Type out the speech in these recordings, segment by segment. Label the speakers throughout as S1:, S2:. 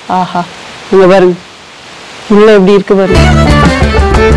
S1: ஆஹா இங்க பாருங்க உள்ள எப்படி இருக்கு பாருங்க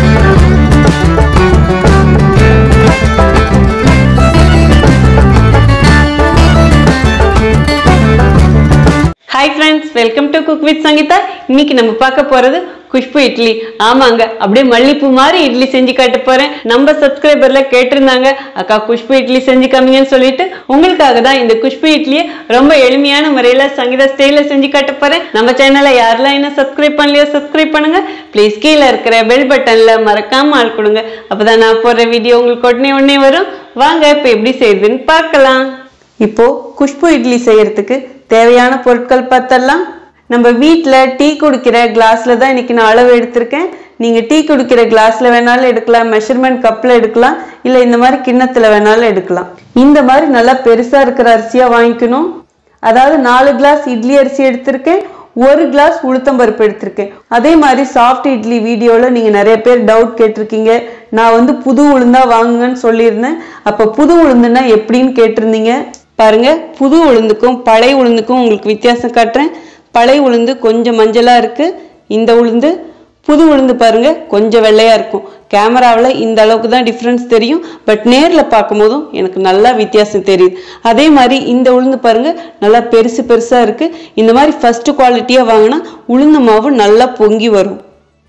S1: hi friends welcome to cook with Sangeetha இன்னைக்கு நம்ம பார்க்க போறது குஷ்பு இட்லி ஆமாங்க அப்படியே மல்லிப்பூ மாதிரி இட்லி செஞ்சு காட்ட போறேன் நம்ம சப்ஸ்கிரைபர்ல கேட்டிருந்தாங்க அக்கா குஷ்பு இட்லி செஞ்சு காமிங்கன்னு சொல்லிட்டு உங்களுக்காக தான் இந்த குஷ்பு இட்லியை ரொம்ப எளிமையான முறையில சங்கீதா ஸ்டைல செஞ்சு காட்ட போறேன் நம்ம சேனலை யாரெல்லாம் என்ன சப்ஸ்கிரைப் பண்ணலையோ சப்ஸ்கிரைப் பண்ணுங்க ப்ளீஸ் கீழே இருக்கிற பெல் பட்டன்ல மறக்காம ஆள் கொடுங்க அப்பதான் நான் போடுற வீடியோ உங்களுக்கு உடனே உடனே வரும் வாங்க இப்போ எப்படி செய்யுதுன்னு பார்க்கலாம் இப்போ குஷ்பு இட்லி செய்யறதுக்கு தேவையான பொருட்கள் பார்த்தலாம் நம்ம வீட்டில் டீ குடிக்கிற கிளாஸ்ல தான் இன்னைக்கு நான் அளவு எடுத்திருக்கேன் நீங்கள் டீ குடிக்கிற கிளாஸ்ல வேணாலும் எடுக்கலாம் மெஷர்மெண்ட் கப்பில் எடுக்கலாம் இல்லை இந்த மாதிரி கிண்ணத்தில் வேணாலும் எடுக்கலாம் இந்த மாதிரி நல்லா பெருசாக இருக்கிற அரிசியாக வாங்கிக்கணும் அதாவது நாலு கிளாஸ் இட்லி அரிசி எடுத்திருக்கேன் ஒரு கிளாஸ் உளுத்தம்பருப்பு எடுத்திருக்கேன் அதே மாதிரி சாஃப்ட் இட்லி வீடியோவில் நீங்கள் நிறைய பேர் டவுட் கேட்டிருக்கீங்க நான் வந்து புது உளுந்தா வாங்குங்கன்னு சொல்லியிருந்தேன் அப்போ புது உளுந்துன்னா எப்படின்னு கேட்டிருந்தீங்க பாருங்க புது உளுந்துக்கும் பழைய உளுந்துக்கும் உங்களுக்கு வித்தியாசம் காட்டுறேன் பழைய உளுந்து கொஞ்சம் மஞ்சளா இருக்கு இந்த உளுந்து புது உளுந்து பாருங்க கொஞ்சம் வெள்ளையா இருக்கும் கேமராவில் இந்த அளவுக்கு தான் டிஃப்ரென்ஸ் தெரியும் பட் நேரில் பார்க்கும்போதும் எனக்கு நல்லா வித்தியாசம் தெரியுது அதே மாதிரி இந்த உளுந்து பாருங்க நல்லா பெருசு பெருசா இருக்கு இந்த மாதிரி ஃபர்ஸ்ட் குவாலிட்டியா வாங்கினா உளுந்து மாவு நல்லா பொங்கி வரும்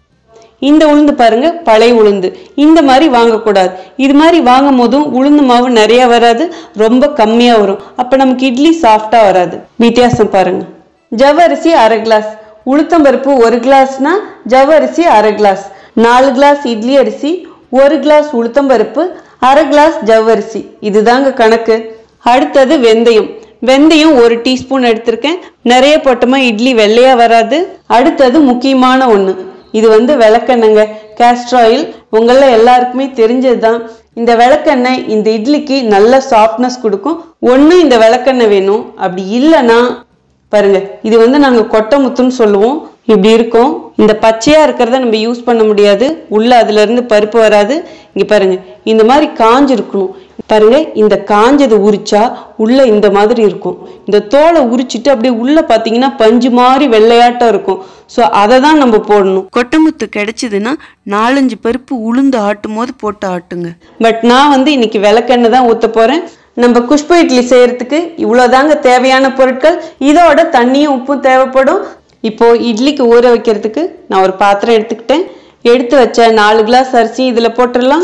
S1: இந்த உளுந்து பாருங்க பழைய உளுந்து இந்த மாதிரி வாங்கக்கூடாது இது மாதிரி வாங்கும் போதும் உளுந்து மாவு நிறைய வராது ரொம்ப கம்மியா வரும் அப்ப நமக்கு இட்லி சாஃப்டா வராது வித்தியாசம் பாருங்க ஜவ்வரிசி அரை கிளாஸ் உளுத்தம்பருப்பு ஒரு கிளாஸ்னா ஜவ்வரிசி அரை கிளாஸ் நாலு கிளாஸ் இட்லி அரிசி ஒரு கிளாஸ் உளுத்தம்பருப்பு அரை கிளாஸ் ஜவ்வரிசி இதுதாங்க கணக்கு அடுத்தது வெந்தயம் வெந்தயம் ஒரு டீஸ்பூன் எடுத்திருக்கேன் நிறைய போட்டோமா இட்லி வெள்ளையா வராது அடுத்தது முக்கியமான ஒண்ணு இது வந்து விளக்கெண்ணெங்க castor ஆயில் உங்கள எல்லாருக்குமே தெரிஞ்சதுதான் இந்த விளக்கெண்ணெய் இந்த இட்லிக்கு நல்ல சாஃப்ட்னஸ் கொடுக்கும் ஒண்ணு இந்த விளக்கெண்ணெய் வேணும் அப்படி இல்லைன்னா பாருங்க இது வந்து நாங்க கொட்டை முத்துன்னு சொல்லுவோம் இப்படி இருக்கும் இந்த பச்சையா இருக்கிறத நம்ம யூஸ் பண்ண முடியாது உள்ள அதுல இருந்து பருப்பு வராது இங்க பாருங்க இந்த மாதிரி காஞ்சு இருக்கணும் பாருங்க இந்த காஞ்சதை உரிச்சா உள்ள இந்த மாதிரி இருக்கும் இந்த தோலை உரிச்சிட்டு அப்படியே உள்ள பாத்தீங்கன்னா பஞ்சு மாதிரி வெள்ளையாட்டம் இருக்கும் ஸோ அதை தான் நம்ம போடணும் கொட்டமுத்து கிடைச்சதுன்னா நாலஞ்சு பருப்பு உளுந்து ஆட்டும் போது போட்டு ஆட்டுங்க பட் நான் வந்து இன்னைக்கு விளக்கெண்ணெய் தான் ஊத்த போறேன் நம்ம குஷ்பு இட்லி செய்யறதுக்கு இவ்வளோதாங்க தேவையான பொருட்கள் இதோட தண்ணியும் உப்பும் தேவைப்படும் இப்போ இட்லிக்கு ஊற வைக்கிறதுக்கு நான் ஒரு பாத்திரம் எடுத்துக்கிட்டேன் எடுத்து வச்ச நாலு கிளாஸ் அரிசி இதில் போட்டுடலாம்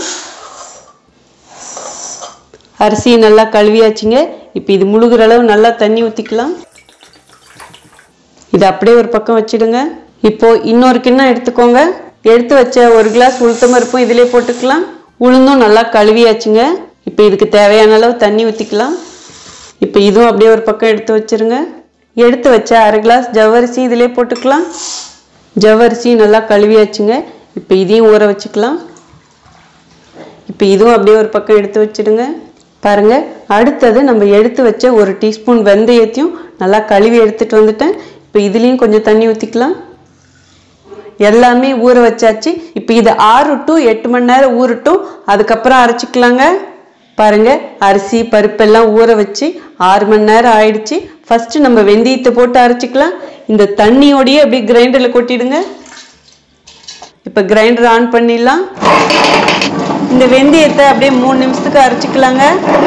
S1: அரிசியை நல்லா கழுவியாச்சுங்க இப்போ இது முழுகிற அளவு நல்லா தண்ணி ஊற்றிக்கலாம் இது அப்படியே ஒரு பக்கம் வச்சிடுங்க இப்போ இன்னொரு கிண்ணம் எடுத்துக்கோங்க எடுத்து வச்ச ஒரு கிளாஸ் உளுத்தம் பருப்பும் இதிலே போட்டுக்கலாம் உளுந்தும் நல்லா கழுவியாச்சுங்க இப்போ இதுக்கு தேவையான அளவு தண்ணி ஊற்றிக்கலாம் இப்போ இதுவும் அப்படியே ஒரு பக்கம் எடுத்து வச்சிருங்க எடுத்து வச்ச அரை கிளாஸ் ஜவ்வரிசி இதிலே போட்டுக்கலாம் ஜவ்வரிசி நல்லா கழுவியாச்சுங்க இப்போ இதையும் ஊற வச்சுக்கலாம் இப்போ இதுவும் அப்படியே ஒரு பக்கம் எடுத்து வச்சிடுங்க பாருங்க அடுத்தது நம்ம எடுத்து வச்ச ஒரு டீஸ்பூன் வெந்தயத்தையும் நல்லா கழுவி எடுத்துட்டு வந்துட்டேன் இப்போ இதுலேயும் கொஞ்சம் தண்ணி ஊற்றிக்கலாம் எல்லாமே ஊற வச்சாச்சு இப்போ இது ஆறு டு எட்டு மணி நேரம் ஊறட்டும் அதுக்கப்புறம் அரைச்சிக்கலாங்க பாருங்க அரிசி பருப்பெல்லாம் ஊற வச்சு ஆறு மணி நேரம் ஆயிடுச்சு ஃபர்ஸ்ட் நம்ம வெந்தயத்தை போட்டு அரைச்சிக்கலாம் இந்த தண்ணியோடயே அப்படியே கிரைண்டரில் கொட்டிடுங்க இப்போ கிரைண்டர் ஆன் பண்ணிடலாம் இந்த வெந்தயத்தை அப்படியே மூணு நிமிஷத்துக்கு அரைச்சிக்கலாங்க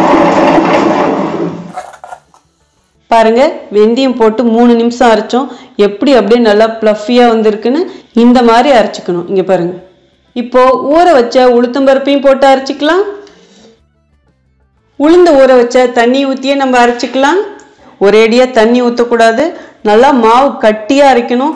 S1: பாருங்க வெந்தயம் போட்டு மூணு நிமிஷம் அரைச்சோம் எப்படி அப்படியே நல்லா ப்ளஃபியாக வந்திருக்குன்னு இந்த மாதிரி அரைச்சிக்கணும் இங்கே பாருங்க இப்போ ஊற வச்ச உளுத்தம்பருப்பையும் போட்டு அரைச்சிக்கலாம் உளுந்து ஊற வச்ச தண்ணி ஊற்றியே நம்ம அரைச்சிக்கலாம் ஒரேடியாக தண்ணி ஊற்றக்கூடாது நல்லா மாவு கட்டியாக அரைக்கணும்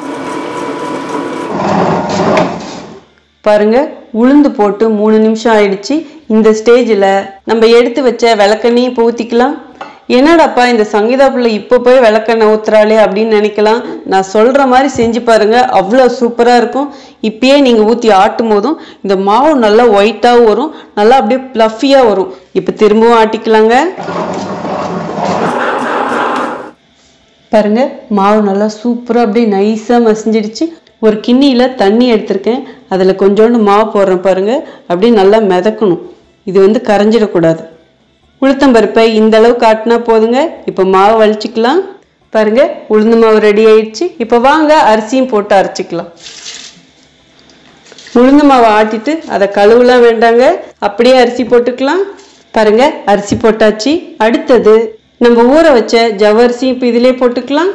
S1: பாருங்க உளுந்து போட்டு மூணு நிமிஷம் ஆயிடுச்சு இந்த ஸ்டேஜில் நம்ம எடுத்து வச்ச விளக்கெண்ணையும் இப்போ ஊற்றிக்கலாம் என்னடாப்பா இந்த சங்கீதா பிள்ளை இப்போ போய் விளக்கெண்ணெய் ஊத்துறாளே அப்படின்னு நினைக்கலாம் நான் சொல்கிற மாதிரி செஞ்சு பாருங்க அவ்வளோ சூப்பராக இருக்கும் இப்பயே நீங்கள் ஊற்றி ஆட்டும் போதும் இந்த மாவு நல்லா ஒயிட்டாகவும் வரும் நல்லா அப்படியே ப்ளஃபியாக வரும் இப்போ திரும்பவும் ஆட்டிக்கலாங்க பாருங்க மாவு நல்லா சூப்பராக அப்படியே நைஸாக மசிஞ்சிடுச்சு ஒரு கிண்ணியில் தண்ணி எடுத்திருக்கேன் அதில் கொஞ்சோண்டு மாவு போடுறேன் பாருங்க அப்படியே நல்லா மிதக்கணும் இது வந்து கரைஞ்சிடக்கூடாது உளுத்தம்பருப்பை இந்த அளவு காட்டினா போதுங்க இப்போ மாவு வலிச்சுக்கலாம் பாருங்க உளுந்து மாவு ரெடி ஆயிடுச்சு இப்போ வாங்க அரிசியும் போட்டு அரைச்சிக்கலாம் உளுந்து மாவை ஆட்டிட்டு அதை கழுவுலாம் வேண்டாங்க அப்படியே அரிசி போட்டுக்கலாம் பாருங்க அரிசி போட்டாச்சு அடுத்தது நம்ம ஊற வச்ச ஜவ்வரிசி இப்போ இதிலே போட்டுக்கலாம்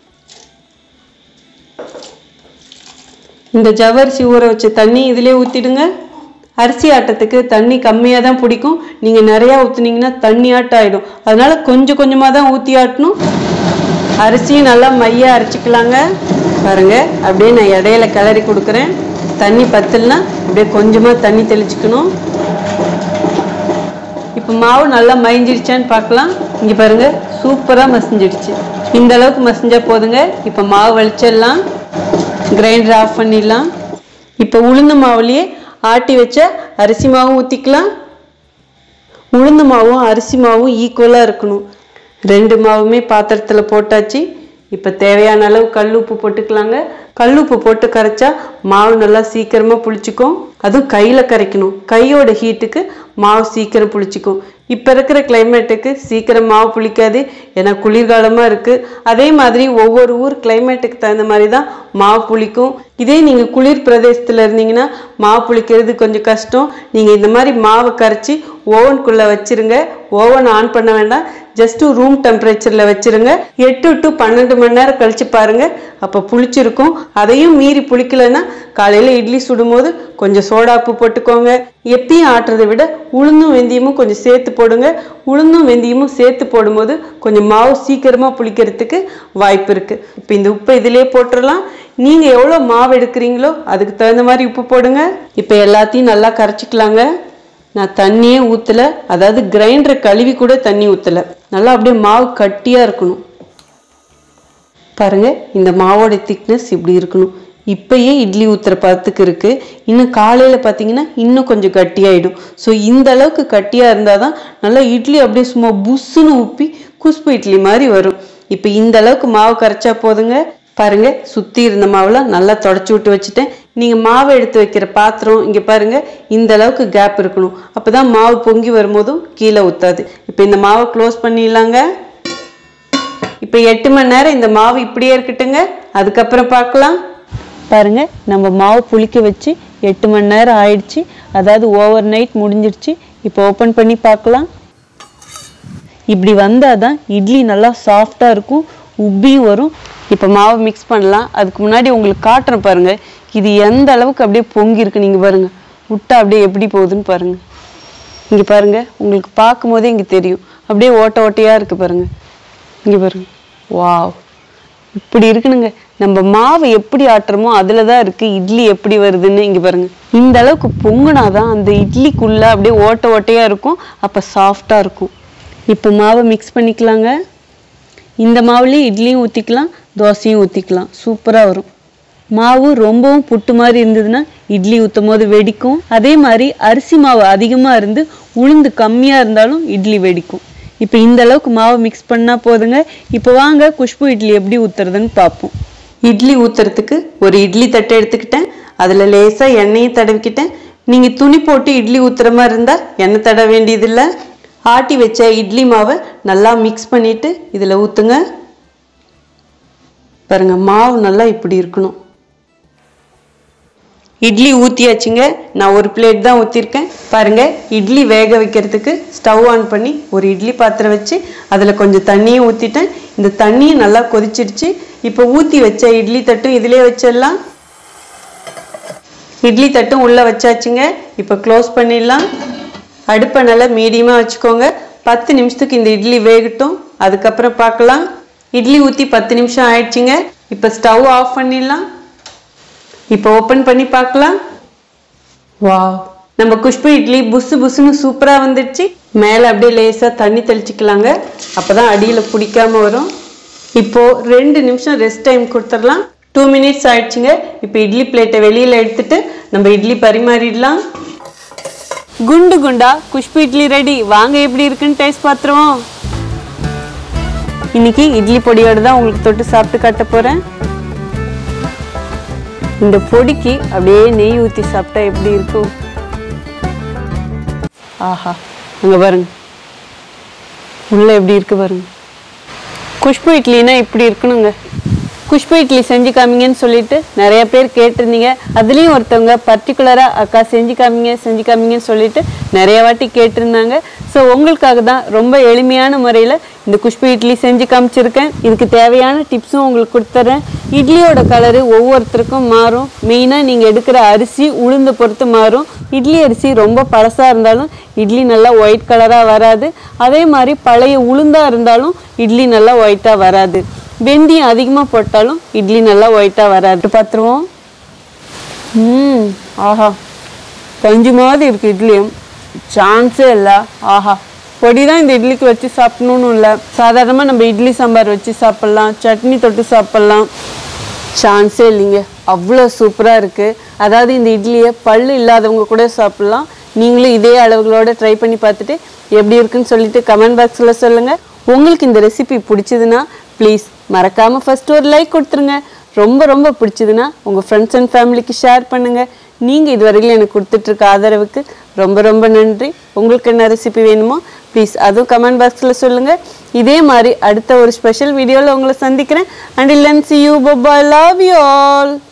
S1: இந்த ஜவ்வரிசி ஊற வச்ச தண்ணி இதிலே ஊற்றிடுங்க அரிசி ஆட்டத்துக்கு தண்ணி கம்மியாக தான் பிடிக்கும் நீங்கள் நிறையா ஊற்றுனீங்கன்னா தண்ணி ஆட்டம் ஆகிடும் அதனால கொஞ்சம் கொஞ்சமாக தான் ஊற்றி ஆட்டணும் அரிசியும் நல்லா மையாக அரைச்சிக்கலாங்க பாருங்க அப்படியே நான் இடையில கிளறி கொடுக்குறேன் தண்ணி பத்தலைன்னா அப்படியே கொஞ்சமாக தண்ணி தெளிச்சுக்கணும் இப்போ மாவு நல்லா மயஞ்சிடுச்சான்னு பார்க்கலாம் இங்கே பாருங்க சூப்பராக மசிஞ்சிடுச்சு இந்த அளவுக்கு மசிஞ்சா போதுங்க இப்போ மாவு வலிச்சிடலாம் கிரைண்டர் ஆஃப் பண்ணிடலாம் இப்போ உளுந்து மாவுலேயே ஆட்டி வச்ச அரிசி மாவும் ஊற்றிக்கலாம் உளுந்து மாவும் அரிசி மாவும் ஈக்குவலாக இருக்கணும் ரெண்டு மாவுமே பாத்திரத்தில் போட்டாச்சு இப்போ தேவையான அளவு கல் உப்பு போட்டுக்கலாங்க கல் உப்பு போட்டு கரைச்சா மாவு நல்லா சீக்கிரமாக புளிச்சிக்கும் அதுவும் கையில் கரைக்கணும் கையோட ஹீட்டுக்கு மாவு சீக்கிரம் புளிச்சிக்கும் இப்போ இருக்கிற கிளைமேட்டுக்கு சீக்கிரம் மாவு புளிக்காது ஏன்னா குளிர்காலமாக இருக்குது அதே மாதிரி ஒவ்வொரு ஊர் கிளைமேட்டுக்கு தகுந்த மாதிரி தான் மாவு புளிக்கும் இதே நீங்கள் குளிர் பிரதேசத்தில் இருந்தீங்கன்னா மாவு புளிக்கிறது கொஞ்சம் கஷ்டம் நீங்கள் இந்த மாதிரி மாவை கரைச்சி ஓவனுக்குள்ளே வச்சிருங்க ஓவன் ஆன் பண்ண வேண்டாம் ஜஸ்ட் ரூம் டெம்பரேச்சரில் வச்சிருங்க எட்டு டு பன்னெண்டு மணி நேரம் கழிச்சு பாருங்க அப்போ புளிச்சிருக்கும் அதையும் மீறி புளிக்கலைன்னா காலையில் இட்லி சுடும்போது கொஞ்சம் சோடாப்பு போட்டுக்கோங்க எப்பயும் ஆட்டுறதை விட உளுந்தும் வெந்தயமும் கொஞ்சம் சேர்த்து போடுங்க உளுந்தும் வெந்தயமும் சேர்த்து போடும்போது கொஞ்சம் மாவு சீக்கிரமாக புளிக்கிறதுக்கு வாய்ப்பு இருக்குது இப்போ இந்த உப்பை இதிலே போட்டுடலாம் நீங்கள் எவ்வளோ மாவு எடுக்கிறீங்களோ அதுக்கு தகுந்த மாதிரி உப்பு போடுங்க இப்போ எல்லாத்தையும் நல்லா கரைச்சிக்கலாங்க நான் தண்ணியே ஊற்றலை அதாவது கிரைண்டரை கழுவி கூட தண்ணி ஊற்றலை நல்லா அப்படியே மாவு கட்டியாக இருக்கணும் பாருங்க இந்த மாவோட திக்னஸ் இப்படி இருக்கணும் இப்பயே இட்லி ஊத்துற பதத்துக்கு இருக்கு இன்னும் காலையில பார்த்தீங்கன்னா இன்னும் கொஞ்சம் கட்டியாயிடும் ஸோ இந்த அளவுக்கு கட்டியா இருந்தாதான் நல்லா இட்லி அப்படியே சும்மா புஸ்ஸுன்னு உப்பி குஸ்பு இட்லி மாதிரி வரும் இப்போ இந்த அளவுக்கு மாவு கரைச்சா போதுங்க பாருங்க சுத்தி இருந்த மாவுலாம் நல்லா தொடச்சி விட்டு வச்சுட்டேன் நீங்க மாவு எடுத்து வைக்கிற பாத்திரம் இங்க பாருங்க இந்த அளவுக்கு கேப் இருக்கணும் அப்பதான் மாவு பொங்கி வரும்போதும் கீழே ஊத்தாது இப்போ இந்த மாவை க்ளோஸ் பண்ணிடலாங்க இப்போ எட்டு மணி நேரம் இந்த மாவு இப்படியே இருக்கட்டுங்க அதுக்கப்புறம் பார்க்கலாம் பாருங்க நம்ம மாவு புளிக்க வச்சு எட்டு மணி நேரம் ஆயிடுச்சு அதாவது ஓவர் நைட் முடிஞ்சிடுச்சு இப்போ ஓப்பன் பண்ணி பார்க்கலாம் இப்படி வந்தால் தான் இட்லி நல்லா சாஃப்டாக இருக்கும் உப்பியும் வரும் இப்போ மாவு மிக்ஸ் பண்ணலாம் அதுக்கு முன்னாடி உங்களுக்கு காட்டுறேன் பாருங்க இது எந்த அளவுக்கு அப்படியே பொங்கி இருக்கு நீங்கள் பாருங்க விட்டா அப்படியே எப்படி போகுதுன்னு பாருங்க இங்கே பாருங்க உங்களுக்கு பார்க்கும்போதே இங்கே தெரியும் அப்படியே ஓட்ட ஓட்டையாக இருக்கு பாருங்க இங்கே பாருங்க வாவ் இப்படி இருக்குனுங்க நம்ம மாவு எப்படி ஆட்டுறோமோ அதில் தான் இருக்கு இட்லி எப்படி வருதுன்னு இங்கே பாருங்க இந்த அளவுக்கு பொங்குனாதான் அந்த இட்லிக்குள்ள அப்படியே ஓட்ட ஓட்டையாக இருக்கும் அப்போ சாஃப்டாக இருக்கும் இப்போ மாவை மிக்ஸ் பண்ணிக்கலாங்க இந்த மாவுலேயே இட்லியும் ஊற்றிக்கலாம் தோசையும் ஊற்றிக்கலாம் சூப்பராக வரும் மாவு ரொம்பவும் புட்டு மாதிரி இருந்ததுன்னா இட்லி ஊற்றும் போது வெடிக்கும் அதே மாதிரி அரிசி மாவு அதிகமாக இருந்து உளுந்து கம்மியாக இருந்தாலும் இட்லி வெடிக்கும் இப்போ இந்த அளவுக்கு மாவு மிக்ஸ் பண்ணால் போதுங்க இப்போ வாங்க குஷ்பு இட்லி எப்படி ஊற்றுறதுன்னு பார்ப்போம் இட்லி ஊற்றுறதுக்கு ஒரு இட்லி தட்டை எடுத்துக்கிட்டேன் அதில் லேசாக எண்ணெயும் தடவிக்கிட்டேன் நீங்கள் துணி போட்டு இட்லி ஊற்றுற மாதிரி இருந்தால் எண்ணெய் தட வேண்டியதில்லை ஆட்டி வச்ச இட்லி மாவை நல்லா மிக்ஸ் பண்ணிவிட்டு இதில் ஊற்றுங்க பாருங்க மாவு நல்லா இப்படி இருக்கணும் இட்லி ஊற்றியாச்சுங்க நான் ஒரு பிளேட் தான் ஊற்றிருக்கேன் பாருங்க இட்லி வேக வைக்கிறதுக்கு ஸ்டவ் ஆன் பண்ணி ஒரு இட்லி பாத்திரம் வச்சு அதில் கொஞ்சம் தண்ணியும் ஊற்றிட்டேன் இந்த தண்ணியும் நல்லா கொதிச்சிடுச்சு இப்போ ஊற்றி வச்ச இட்லி தட்டும் இதிலே வச்சிடலாம் இட்லி தட்டும் உள்ளே வச்சாச்சுங்க இப்போ க்ளோஸ் பண்ணிடலாம் அடுப்பை நல்லா மீடியமாக வச்சுக்கோங்க பத்து நிமிஷத்துக்கு இந்த இட்லி வேகட்டும் அதுக்கப்புறம் பார்க்கலாம் இட்லி ஊற்றி பத்து நிமிஷம் ஆயிடுச்சுங்க இப்போ ஸ்டவ் ஆஃப் பண்ணிடலாம் இப்போ ஓப்பன் பண்ணி பார்க்கலாம் வாவ் நம்ம குஷ்பு இட்லி புசு புசுன்னு சூப்பராக வந்துடுச்சு மேலே அப்படியே லேசாக தண்ணி தெளிச்சுக்கலாங்க அப்போ தான் அடியில் பிடிக்காம வரும் இப்போ ரெண்டு நிமிஷம் ரெஸ்ட் டைம் கொடுத்துடலாம் டூ மினிட்ஸ் ஆயிடுச்சுங்க இப்போ இட்லி பிளேட்டை வெளியில் எடுத்துட்டு நம்ம இட்லி பரிமாறிடலாம் குண்டு குண்டா குஷ்பு இட்லி ரெடி வாங்க எப்படி இருக்குன்னு டேஸ்ட் பார்த்துருவோம் இன்னைக்கு இட்லி பொடியோட தான் உங்களுக்கு தொட்டு சாப்பிட்டு காட்ட போறேன் இந்த பொடிக்கு அப்படியே நெய் ஊற்றி சாப்பிட்டா எப்படி இருக்கும் ஆஹா அங்க பாருங்க உள்ள எப்படி இருக்கு பாருங்க குஷ்பு இட்லினா இப்படி இருக்கணுங்க குஷ்பு இட்லி செஞ்சு காமிங்கன்னு சொல்லிட்டு நிறைய பேர் கேட்டிருந்தீங்க அதுலேயும் ஒருத்தவங்க பர்டிகுலராக அக்கா செஞ்சு காமிங்க செஞ்சு காமிங்கன்னு சொல்லிட்டு நிறைய வாட்டி கேட்டிருந்தாங்க ஸோ உங்களுக்காக தான் ரொம்ப எளிமையான முறையில் இந்த குஷ்பு இட்லி செஞ்சு காமிச்சிருக்கேன் இதுக்கு தேவையான டிப்ஸும் உங்களுக்கு கொடுத்துட்றேன் இட்லியோட கலரு ஒவ்வொருத்தருக்கும் மாறும் மெயினாக நீங்கள் எடுக்கிற அரிசி உளுந்து பொறுத்து மாறும் இட்லி அரிசி ரொம்ப பழசாக இருந்தாலும் இட்லி நல்லா ஒயிட் கலராக வராது அதே மாதிரி பழைய உளுந்தாக இருந்தாலும் இட்லி நல்லா ஒயிட்டாக வராது வெந்தயம் அதிகமாக போட்டாலும் இட்லி நல்லா ஒயிட்டாக வராது பார்த்துருவோம் ம் ஆஹா பஞ்சு மாதிரி இருக்கு இட்லியும் சான்ஸே இல்லை ஆஹா பொடி தான் இந்த இட்லிக்கு வச்சு சாப்பிடணும்னு இல்லை சாதாரணமாக நம்ம இட்லி சாம்பார் வச்சு சாப்பிட்லாம் சட்னி தொட்டு சாப்பிட்லாம் சான்ஸே இல்லைங்க அவ்வளோ சூப்பராக இருக்குது அதாவது இந்த இட்லியை பல்லு இல்லாதவங்க கூட சாப்பிட்லாம் நீங்களும் இதே அளவுகளோட ட்ரை பண்ணி பார்த்துட்டு எப்படி இருக்குன்னு சொல்லிட்டு கமெண்ட் பாக்ஸில் சொல்லுங்கள் உங்களுக்கு இந்த ரெசிபி பிடிச்சதுன்னா ப்ளீஸ் மறக்காமல் ஃபஸ்ட்டு ஒரு லைக் கொடுத்துருங்க ரொம்ப ரொம்ப பிடிச்சதுன்னா உங்கள் ஃப்ரெண்ட்ஸ் அண்ட் ஃபேமிலிக்கு ஷேர் பண்ணுங்கள் நீங்கள் இதுவரையிலும் எனக்கு கொடுத்துட்ருக்க ஆதரவுக்கு ரொம்ப ரொம்ப நன்றி உங்களுக்கு என்ன ரெசிபி வேணுமோ ப்ளீஸ் அதுவும் கமெண்ட் பாக்ஸில் சொல்லுங்கள் இதே மாதிரி அடுத்த ஒரு ஸ்பெஷல் வீடியோவில் உங்களை சந்திக்கிறேன் அண்ட் இல்லன் see you bye bye love you all